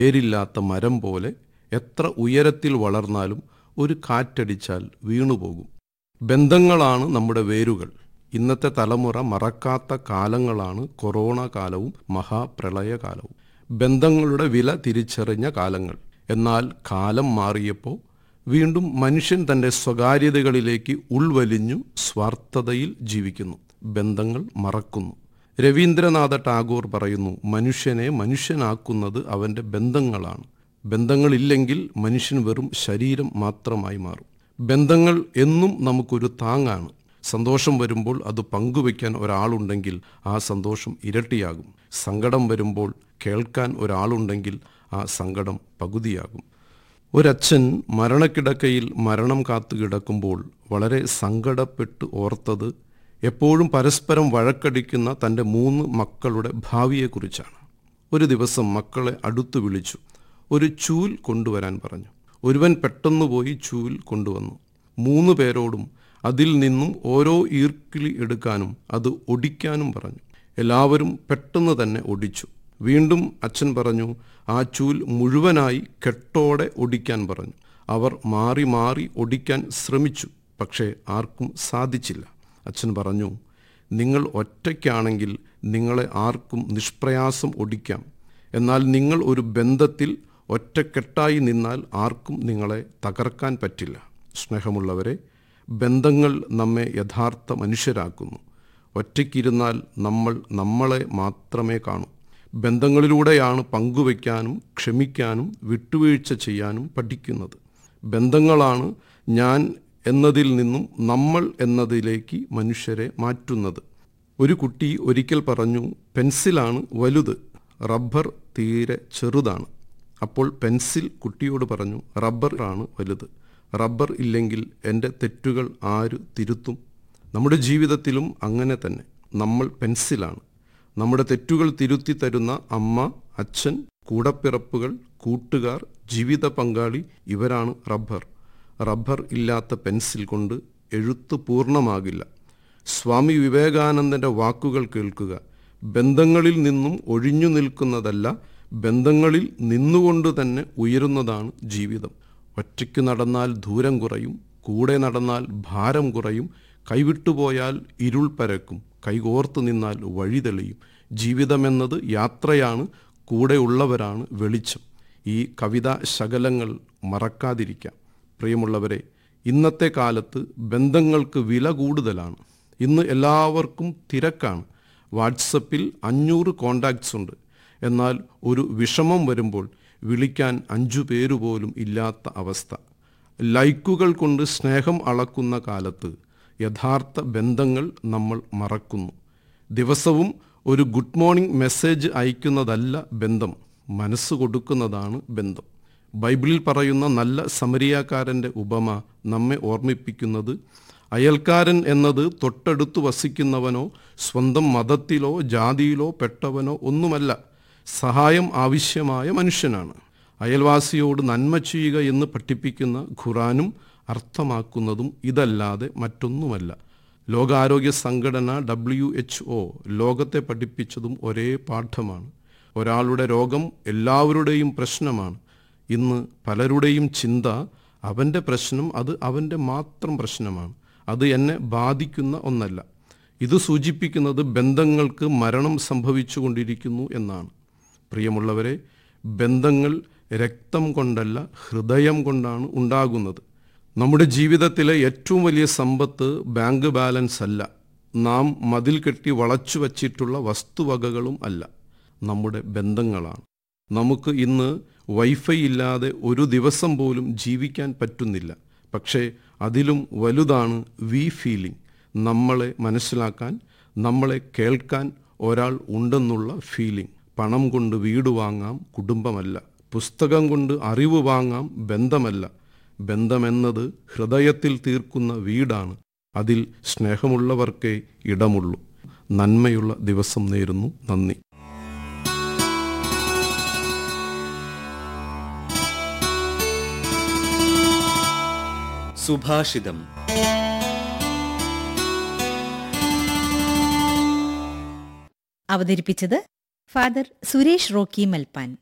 വേരില്ലാത്ത മരം പോലെ എത്ര ഉയരത്തിൽ വളർന്നാലും ഒരു കാറ്റടിച്ചാൽ വീണുപോകും ബന്ധങ്ങളാണ് നമ്മുടെ വേരുകൾ ഇന്നത്തെ തലമുറ മറക്കാത്ത കാലങ്ങളാണ് കൊറോണ കാലവും മഹാപ്രളയകാലവും ബന്ധങ്ങളുടെ വില തിരിച്ചറിഞ്ഞ കാലങ്ങൾ എന്നാൽ കാലം മാറിയപ്പോൾ വീണ്ടും മനുഷ്യൻ തൻ്റെ സ്വകാര്യതകളിലേക്ക് ഉൾവലിഞ്ഞു സ്വാർത്ഥതയിൽ ജീവിക്കുന്നു ബന്ധങ്ങൾ മറക്കുന്നു രവീന്ദ്രനാഥ ടാഗോർ പറയുന്നു മനുഷ്യനെ മനുഷ്യനാക്കുന്നത് അവൻ്റെ ബന്ധങ്ങളാണ് ബന്ധങ്ങളില്ലെങ്കിൽ മനുഷ്യൻ വെറും ശരീരം മാത്രമായി മാറും ബന്ധങ്ങൾ എന്നും നമുക്കൊരു താങ്ങാണ് സന്തോഷം വരുമ്പോൾ അത് പങ്കുവയ്ക്കാൻ ഒരാളുണ്ടെങ്കിൽ ആ സന്തോഷം ഇരട്ടിയാകും സങ്കടം വരുമ്പോൾ കേൾക്കാൻ ഒരാളുണ്ടെങ്കിൽ ആ സങ്കടം പകുതിയാകും ഒരച്ഛൻ മരണക്കിടക്കയിൽ മരണം കാത്തു കിടക്കുമ്പോൾ വളരെ സങ്കടപ്പെട്ട് ഓർത്തത് എപ്പോഴും പരസ്പരം വഴക്കടിക്കുന്ന തൻ്റെ മൂന്ന് മക്കളുടെ ഭാവിയെക്കുറിച്ചാണ് ഒരു ദിവസം മക്കളെ അടുത്തു വിളിച്ചു ഒരു ചൂൽ കൊണ്ടുവരാൻ പറഞ്ഞു ഒരുവൻ പെട്ടെന്ന് പോയി ചൂൽ കൊണ്ടുവന്നു മൂന്ന് പേരോടും അതിൽ നിന്നും ഓരോ ഈർക്കിളി എടുക്കാനും അത് ഒടിക്കാനും പറഞ്ഞു എല്ലാവരും പെട്ടെന്ന് തന്നെ ഒടിച്ചു വീണ്ടും അച്ഛൻ പറഞ്ഞു ആ ചൂൽ മുഴുവനായി കെട്ടോടെ ഒടിക്കാൻ പറഞ്ഞു അവർ മാറി മാറി ഒടിക്കാൻ ശ്രമിച്ചു പക്ഷേ ആർക്കും സാധിച്ചില്ല അച്ഛൻ പറഞ്ഞു നിങ്ങൾ ഒറ്റയ്ക്കാണെങ്കിൽ നിങ്ങളെ ആർക്കും നിഷ്പ്രയാസം ഒടിക്കാം എന്നാൽ നിങ്ങൾ ഒരു ബന്ധത്തിൽ ഒറ്റക്കെട്ടായി നിന്നാൽ ആർക്കും നിങ്ങളെ തകർക്കാൻ പറ്റില്ല സ്നേഹമുള്ളവരെ ബന്ധങ്ങൾ നമ്മെ യഥാർത്ഥ മനുഷ്യരാക്കുന്നു ഒറ്റയ്ക്കിരുന്നാൽ നമ്മൾ നമ്മളെ മാത്രമേ കാണൂ ബന്ധങ്ങളിലൂടെയാണ് പങ്കുവയ്ക്കാനും ക്ഷമിക്കാനും വിട്ടുവീഴ്ച ചെയ്യാനും പഠിക്കുന്നത് ബന്ധങ്ങളാണ് ഞാൻ എന്നതിൽ നിന്നും നമ്മൾ എന്നതിലേക്ക് മനുഷ്യരെ മാറ്റുന്നത് ഒരു കുട്ടി ഒരിക്കൽ പറഞ്ഞു പെൻസിലാണ് വലുത് റബ്ബർ തീരെ ചെറുതാണ് അപ്പോൾ പെൻസിൽ കുട്ടിയോട് പറഞ്ഞു റബ്ബർ ആണ് വലുത് റബ്ബർ ഇല്ലെങ്കിൽ എൻ്റെ തെറ്റുകൾ ആര് തിരുത്തും നമ്മുടെ ജീവിതത്തിലും അങ്ങനെ തന്നെ നമ്മൾ പെൻസിലാണ് നമ്മുടെ തെറ്റുകൾ തിരുത്തി തരുന്ന അമ്മ അച്ഛൻ കൂടപ്പിറപ്പുകൾ കൂട്ടുകാർ ജീവിത പങ്കാളി ഇവരാണ് റബ്ബർ റബ്ബർ ഇല്ലാത്ത പെൻസിൽ കൊണ്ട് എഴുത്ത് പൂർണ്ണമാകില്ല സ്വാമി വിവേകാനന്ദൻ്റെ വാക്കുകൾ കേൾക്കുക ബന്ധങ്ങളിൽ നിന്നും ഒഴിഞ്ഞു നിൽക്കുന്നതല്ല ബന്ധങ്ങളിൽ നിന്നുകൊണ്ട് തന്നെ ഉയരുന്നതാണ് ജീവിതം ഒറ്റയ്ക്ക് നടന്നാൽ ദൂരം കുറയും കൂടെ നടന്നാൽ ഭാരം കുറയും കൈവിട്ടുപോയാൽ ഇരുൾ പരക്കും കൈകോർത്ത് നിന്നാൽ വഴി തെളിയും ജീവിതമെന്നത് യാത്രയാണ് കൂടെയുള്ളവരാണ് വെളിച്ചം ഈ കവിതാ ശകലങ്ങൾ മറക്കാതിരിക്കാം പ്രിയമുള്ളവരെ ഇന്നത്തെ കാലത്ത് ബന്ധങ്ങൾക്ക് വില കൂടുതലാണ് ഇന്ന് എല്ലാവർക്കും തിരക്കാണ് വാട്സപ്പിൽ അഞ്ഞൂറ് കോണ്ടാക്ട്സ് ഉണ്ട് എന്നാൽ ഒരു വിഷമം വരുമ്പോൾ വിളിക്കാൻ അഞ്ചു പേരുപോലും ഇല്ലാത്ത അവസ്ഥ ലൈക്കുകൾ കൊണ്ട് സ്നേഹം അളക്കുന്ന കാലത്ത് യഥാർത്ഥ ബന്ധങ്ങൾ നമ്മൾ മറക്കുന്നു ദിവസവും ഒരു ഗുഡ് മോർണിംഗ് മെസ്സേജ് അയക്കുന്നതല്ല ബന്ധം മനസ്സ് കൊടുക്കുന്നതാണ് ബന്ധം ബൈബിളിൽ പറയുന്ന നല്ല സമരിയാക്കാരൻ്റെ ഉപമ നമ്മെ ഓർമ്മിപ്പിക്കുന്നത് അയൽക്കാരൻ എന്നത് തൊട്ടടുത്ത് വസിക്കുന്നവനോ സ്വന്തം മതത്തിലോ ജാതിയിലോ പെട്ടവനോ ഒന്നുമല്ല സഹായം ആവശ്യമായ മനുഷ്യനാണ് അയൽവാസിയോട് നന്മ ചെയ്യുക എന്ന് പഠിപ്പിക്കുന്ന ഖുറാനും അർത്ഥമാക്കുന്നതും ഇതല്ലാതെ മറ്റൊന്നുമല്ല ലോകാരോഗ്യ സംഘടന ഡബ്ല്യു എച്ച് ഒ ലോകത്തെ പഠിപ്പിച്ചതും ഒരേ പാഠമാണ് ഒരാളുടെ രോഗം എല്ലാവരുടെയും പ്രശ്നമാണ് ഇന്ന് പലരുടെയും ചിന്ത അവൻ്റെ പ്രശ്നം അത് അവൻ്റെ മാത്രം പ്രശ്നമാണ് അത് എന്നെ ബാധിക്കുന്ന ഒന്നല്ല ഇത് സൂചിപ്പിക്കുന്നത് ബന്ധങ്ങൾക്ക് മരണം സംഭവിച്ചുകൊണ്ടിരിക്കുന്നു എന്നാണ് പ്രിയമുള്ളവരെ ബന്ധങ്ങൾ രക്തം കൊണ്ടല്ല ഹൃദയം കൊണ്ടാണ് ഉണ്ടാകുന്നത് നമ്മുടെ ജീവിതത്തിലെ ഏറ്റവും വലിയ സമ്പത്ത് ബാങ്ക് ബാലൻസ് അല്ല നാം മതിൽ കെട്ടി വളച്ചു വച്ചിട്ടുള്ള വസ്തുവകകളും അല്ല നമ്മുടെ ബന്ധങ്ങളാണ് നമുക്ക് ഇന്ന് വൈഫൈ ഇല്ലാതെ ഒരു ദിവസം പോലും ജീവിക്കാൻ പറ്റുന്നില്ല പക്ഷേ അതിലും വലുതാണ് വി ഫീലിംഗ് നമ്മളെ മനസ്സിലാക്കാൻ നമ്മളെ കേൾക്കാൻ ഒരാൾ ഉണ്ടെന്നുള്ള ഫീലിംഗ് പണം കൊണ്ട് വീട് വാങ്ങാം കുടുംബമല്ല പുസ്തകം കൊണ്ട് അറിവ് വാങ്ങാം ബന്ധമല്ല ബന്ധമെന്നത് ഹൃദയത്തിൽ തീർക്കുന്ന വീടാണ് അതിൽ സ്നേഹമുള്ളവർക്കേ ഇടമുള്ളൂ നന്മയുള്ള ദിവസം നേരുന്നു നന്ദി സുഭാഷിതം അവതരിപ്പിച്ചത് ഫാദർ സുരേഷ് റോക്കി മൽപ്പാൻ